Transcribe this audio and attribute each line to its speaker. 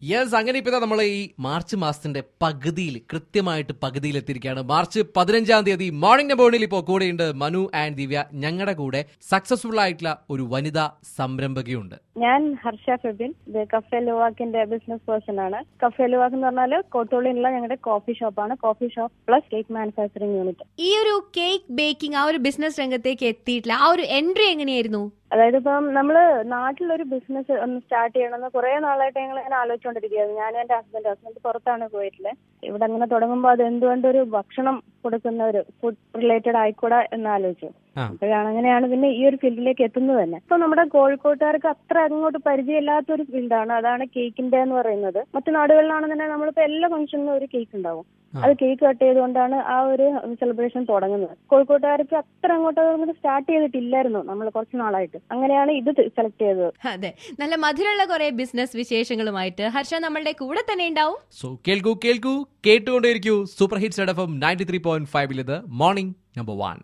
Speaker 1: Yes അങ്ങനെ ഇപ്പൊ നമ്മൾ ഈ മാർച്ച് മാസത്തിന്റെ പകുതിയിൽ കൃത്യമായിട്ട് പകുതിയിൽ എത്തിയിരിക്കുകയാണ് മാർച്ച് പതിനഞ്ചാം തീയതി മോർണിംഗ് നമ്പോണിൽ ഇപ്പോൾ കൂടെയുണ്ട് മനു ആൻഡ് ദിവ്യ ഞങ്ങളുടെ കൂടെ സക്സസ്ഫുൾ ആയിട്ടുള്ള ഒരു വനിതാ സംരംഭകയുണ്ട്
Speaker 2: ഞാൻ ഹർഷ ഫെബിൻ ഇത് കഫേ ലുവാക്കിന്റെ ബിസിനസ് പേഴ്സൺ ആണ് കഫേ ലുവാക്ക് എന്ന് പറഞ്ഞാൽ കോട്ടോളിലുള്ള ഞങ്ങളുടെ കോഫി ഷോപ്പാണ് coffee shop plus cake manufacturing unit
Speaker 3: ഈ ഒരു കേക്ക് ബേക്കിംഗ് ആ ഒരു ബിസിനസ് രംഗത്തേക്ക് എത്തിയിട്ടില്ല ആ ഒരു എൻട്രി എങ്ങനെയായിരുന്നു
Speaker 2: അതായത് ഇപ്പം നമ്മള് നാട്ടിലൊരു ബിസിനസ് ഒന്ന് സ്റ്റാർട്ട് ചെയ്യണമെന്ന് കുറെ നാളായിട്ട് ഞങ്ങൾ ഇങ്ങനെ ആലോചിച്ചുകൊണ്ടിരിക്കുകയായിരുന്നു ഞാനും എന്റെ ഹസ്ബൻഡ് ഹസ്ബൻഡ് പുറത്താണ് പോയിട്ടുള്ളത് ഇവിടെ അങ്ങനെ തുടങ്ങുമ്പോൾ അത് എന്തുകൊണ്ട് ഒരു ഭക്ഷണം കൊടുക്കുന്ന ഒരു ഫുഡ് റിലേറ്റഡ് ആയിക്കൂടാ എന്ന് ആലോചിച്ചു
Speaker 1: ആ.
Speaker 2: അപ്പോഴാണ് അങ്ങനെയാണ് പിന്നെ ഈ ഒരു ഫീൽഡിലേക്ക് എത്തുന്നത് തന്നെ ഇപ്പൊ നമ്മുടെ കോഴിക്കോട്ടുകാർക്ക് അത്ര അങ്ങോട്ട് പരിചയമില്ലാത്ത ഒരു ഫീൽഡാണ് അതാണ് കേക്കിന്റെ എന്ന് പറയുന്നത് മറ്റു നാടുകളിലാണെന്നുണ്ടെങ്കിൽ നമ്മളിപ്പോ എല്ലാ ഫംഗ്ഷനിലും ഒരു കേക്ക് ഉണ്ടാവും
Speaker 1: ആ.
Speaker 2: അത് കേക്ക് കട്ട് ചെയ്തുകൊണ്ടാണ് ആ ഒരു സെലിബ്രേഷൻ തുടങ്ങുന്നത് കോഴിക്കോട്ടുകാർക്ക് അത്ര അങ്ങോട്ട് അങ്ങോട്ട് സ്റ്റാർട്ട് ചെയ്തിട്ടില്ലായിരുന്നു നമ്മൾ കുറച്ച് നാളായിട്ട് അങ്ങനെയാണ് ഇത് സെലക്ട് ചെയ്തത്
Speaker 3: അതെ നല്ല മധുരമുള്ള കുറെ ബിസിനസ് വിശേഷങ്ങളുമായിട്ട് ഹർഷ നമ്മളുടെ കൂടെ തന്നെ ഉണ്ടാവും
Speaker 1: സോ കേൾക്കൂ കേൾക്കൂ കേട്ടുകൊണ്ടേയിരിക്കൂ super hits F M ninety three point ഫൈവിൽ ഇത് മോർണിംഗ് നമ്പർ വൺ